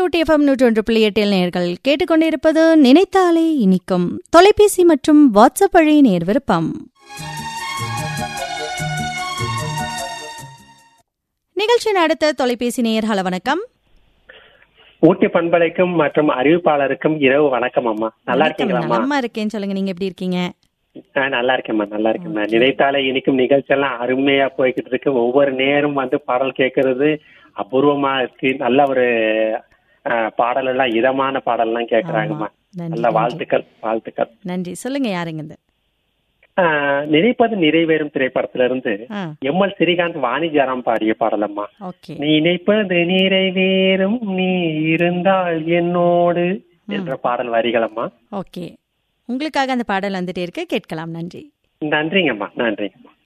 ஊட்டி FM நூற்றி ஒன்று புள்ளி எட்டில் நேர்கள் கேட்டுக்கொண்டிருப்பது நினைத்தாலே இனிக்கும் தொலைபேசி மற்றும் வாட்ஸ்அப் வழி நேர் விருப்பம் நிகழ்ச்சியின் அடுத்த தொலைபேசி நேயர் ஹலோ வணக்கம் ஊட்டி பண்பலைக்கும் மற்றும் அறிவிப்பாளருக்கும் இரவு வணக்கம் அம்மா நல்லா இருக்கீங்களாம்மா நலமா இருக்கேன்னு சொல்லுங்க நீங்க எப்படி இருக்கீங்க ஆ, நல்லா இருக்கேம்மா நல்லா இருக்கேம்மா நினைத்தாலே இனிக்கும் நிகழ்ச்சி எல்லாம் அருமையா போய்கிட்டு இருக்கு ஒவ்வொரு நேரம் வந்து பாடல் கேட்கறது அபூர்வமா இருக்கு நல்ல ஒரு ஆ, பாடல் எல்லாம் இதமான பாடல் எல்லாம் கேட்கறாங்கம்மா நன்றி, நல்ல வாழ்த்துக்கள் வாழ்த்துக்கள் நன்றி சொல்லுங்க யாருங்க இது ஆ, நினைப்பது நிறைவேறும் திரைப்படத்துல இருந்து ஆ எம் எல் ஸ்ரீகாந்த் வாணிஜாராம் பாடிய பாடலம்மா ஓகே நினைப்பது நிறைவேறும் நீ இருந்தால் என்னோடு என்ற பாடல் வரிகளம்மா ஓகே உங்களுக்காக அந்த பாடல் வந்துட்டே இருக்கு கேட்கலாம் நன்றி நன்றிங்கம்மா நன்றிங்கம்மா